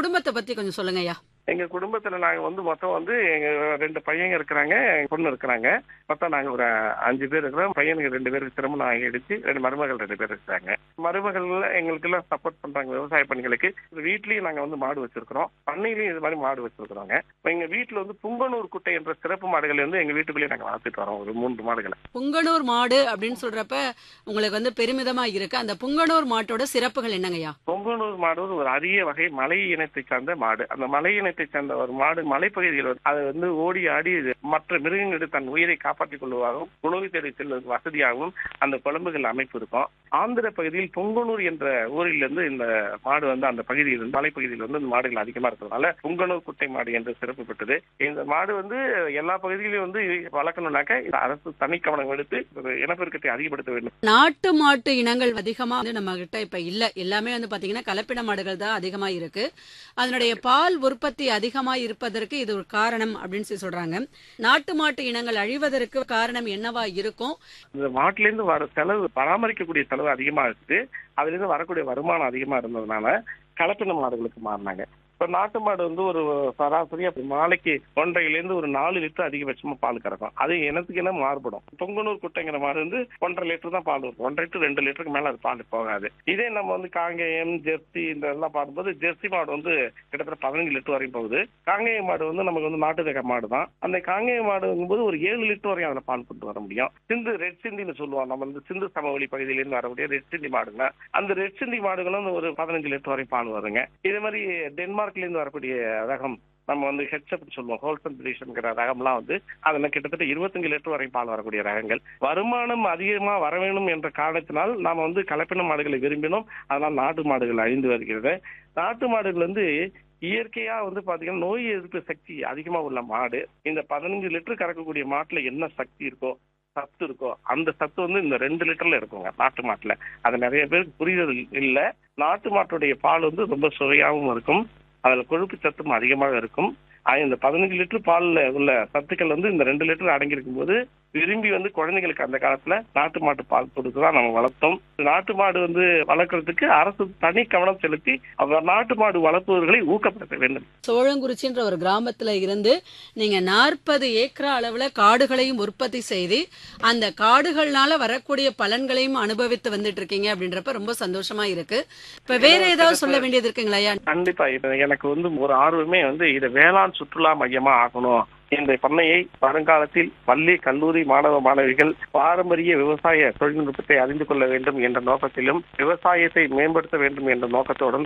குடும்பத்தை பத்தி கொஞ்சம் சொல்லுங்க ஐயா எங்க குடும்பத்துல நாங்க வந்து மொத்தம் வந்து எங்க ரெண்டு பையங்க இருக்கிறாங்க பொண்ணு இருக்கிறாங்க மொத்தம் நாங்க ஒரு அஞ்சு பேர் இருக்கிறோம் பையனுக்கு ரெண்டு பேருக்கு திருமணம் ஆகி எடுத்து ரெண்டு மருமகள் ரெண்டு பேர் இருக்காங்க மருமகள் எங்களுக்கு எல்லாம் சப்போர்ட் பண்றாங்க விவசாய பணிகளுக்கு வீட்லயும் நாங்க வந்து மாடு வச்சிருக்கிறோம் பண்ணையிலயும் இது மாதிரி மாடு வச்சிருக்கிறோங்க எங்க வீட்டுல வந்து புங்கனூர் குட்டை என்ற சிறப்பு மாடுகள் வந்து எங்க வீட்டுக்குள்ளேயே நாங்க வளர்த்துட்டு வரோம் ஒரு மூன்று மாடுகளை புங்கனூர் மாடு அப்படின்னு சொல்றப்ப உங்களுக்கு வந்து பெருமிதமா இருக்கு அந்த புங்கனூர் மாட்டோட சிறப்புகள் என்னங்கய்யா பொங்கனூர் மாடு ஒரு அரிய வகை மலை இனத்தை சார்ந்த மாடு அந்த மலை இனத்தை சார்ந்த ஒரு மாடு மலைப்பகுதியில் வந்து அது வந்து ஓடி ஆடி இது மற்ற மிருகங்களுக்கு தன் உயிரை காப்பாற்றிக் கொள்வதாகவும் உணவு தேடி செல்வதற்கு வசதியாகவும் அந்த குழம்புகள் அமைப்பு இருக்கும் ஆந்திர பகுதியில் பொங்கனூர் என்ற ஊரிலிருந்து இந்த மாடு வந்து அந்த பகுதியில் இருந்து மலைப்பகுதியில் வந்து இந்த மாடுகள் அதிகமா இருக்கிறதுனால பொங்கனூர் குட்டை மாடு என்று சிறப்பு பெற்றது இந்த மாடு வந்து எல்லா பகுதியிலும் வந்து வளர்க்கணும்னாக்க இந்த அரசு தனி கவனம் எடுத்து ஒரு இனப்பெருக்கத்தை அதிகப்படுத்த வேண்டும் நாட்டு மாட்டு இனங்கள் அதிகமா வந்து நம்ம கிட்ட இப்ப இல்ல எல்லாமே வந்து பாத்தீங்கன்னா கலப்பின மாடுகள் தான் அதிகமா இருக்கு அதனுடைய பால் உற்பத்தி அதிகமா இருப்பதற்கு இது ஒரு காரணம் அப்படின்னு சொல்லி சொல்றாங்க நாட்டு மாட்டு இனங்கள் அழிவதற்கு காரணம் என்னவா இருக்கும் இந்த மாட்டுல இருந்து வர செலவு பராமரிக்கக்கூடிய செலவு அதிகமா இருக்குது அதுல இருந்து வரக்கூடிய வருமானம் அதிகமா இருந்ததுனால கலப்பின மாடுகளுக்கு மாறினாங்க இப்ப நாட்டு மாடு வந்து ஒரு சராசரியா மாலைக்கு ஒன்றையில இருந்து ஒரு நாலு லிட்டர் அதிகபட்சமா பால் கறக்கும் அது இனத்துக்கு இனம் மாறுபடும் பொங்கனூர் குட்டைங்கிற மாடு வந்து ஒன்றரை லிட்டர் தான் பால் இருக்கும் ஒன்றரை லிட்டர் ரெண்டு லிட்டருக்கு மேல அது பால் போகாது இதே நம்ம வந்து காங்கேயம் ஜெர்சி இந்த இதெல்லாம் பார்க்கும்போது ஜெர்சி மாடு வந்து கிட்டத்தட்ட பதினஞ்சு லிட்டர் வரையும் போகுது காங்கேய மாடு வந்து நமக்கு வந்து நாட்டு ரக மாடு தான் அந்த காங்கேய மாடுங்கும்போது ஒரு ஏழு லிட்டர் வரையும் அதுல பால் கொண்டு வர முடியும் சிந்து ரெட் சிந்தின்னு சொல்லுவோம் நம்ம வந்து சிந்து சமவெளி பகுதியிலிருந்து வரக்கூடிய ரெட் சிந்தி மாடுங்க அந்த ரெட் சிந்தி மாடுகளும் ஒரு பதினஞ்சு லிட்டர் வரையும் பால் வருங்க இதே மாதிரி டென்மார்க்ல இருந்து வரக்கூடிய ரகம் நம்ம வந்து ஹெச்எப் சொல்லுவோம் ஹோல்சன் பிரிஷன்ங்கிற ரகம்லாம் வந்து அதுல கிட்டத்தட்ட இருபத்தஞ்சு லிட்டர் வரையும் பால் வரக்கூடிய ரகங்கள் வருமானம் அதிகமா வர வேணும் என்ற காரணத்தினால் நாம வந்து கலப்பின மாடுகளை விரும்பினோம் அதனால் நாட்டு மாடுகள் அழிந்து வருகிறது நாட்டு மாடுகள் வந்து இயற்கையா வந்து பாத்தீங்கன்னா நோய் எதிர்ப்பு சக்தி அதிகமா உள்ள மாடு இந்த பதினஞ்சு லிட்டர் கறக்கக்கூடிய மாட்டுல என்ன சக்தி இருக்கோ சத்து இருக்கோ அந்த சத்து வந்து இந்த ரெண்டு லிட்டர்ல இருக்குங்க நாட்டு மாட்டுல அது நிறைய பேருக்கு புரிதல் இல்ல நாட்டு மாட்டுடைய பால் வந்து ரொம்ப சுவையாகவும் இருக்கும் அதுல கொழுப்பு சத்தும் அதிகமாக இருக்கும் ஆக இந்த பதினஞ்சு லிட்டர் பால்ல உள்ள சத்துக்கள் வந்து இந்த ரெண்டு லிட்டர் அடங்கியிருக்கும் போது விரும்பி வந்து குழந்தைங்களுக்கு அந்த காலத்துல நாட்டு மாட்டு பால் கொடுத்து தான் நம்ம வளர்த்தோம் நாட்டு மாடு வந்து வளர்க்கறதுக்கு அரசு தனி கவனம் செலுத்தி அவர் நாட்டு மாடு வளர்ப்பவர்களை ஊக்கப்படுத்த வேண்டும் சோழங்குறிச்சின்ற ஒரு கிராமத்துல இருந்து நீங்க நாற்பது ஏக்கரா அளவுல காடுகளையும் உற்பத்தி செய்து அந்த காடுகள்னால வரக்கூடிய பலன்களையும் அனுபவித்து வந்துட்டு இருக்கீங்க அப்படின்றப்ப ரொம்ப சந்தோஷமா இருக்கு இப்ப வேற ஏதாவது சொல்ல வேண்டியது இருக்குங்களா ஐயா கண்டிப்பா இது எனக்கு வந்து ஒரு ஆர்வமே வந்து இதை வேளாண் சுற்றுலா மையமா ஆகணும் இந்த பண்ணையை வருங்காலத்தில் பள்ளி கல்லூரி மாணவ மாணவிகள் பாரம்பரிய விவசாய தொழில்நுட்பத்தை அறிந்து கொள்ள வேண்டும் என்ற நோக்கத்திலும் விவசாயத்தை மேம்படுத்த வேண்டும் என்ற நோக்கத்தோடும்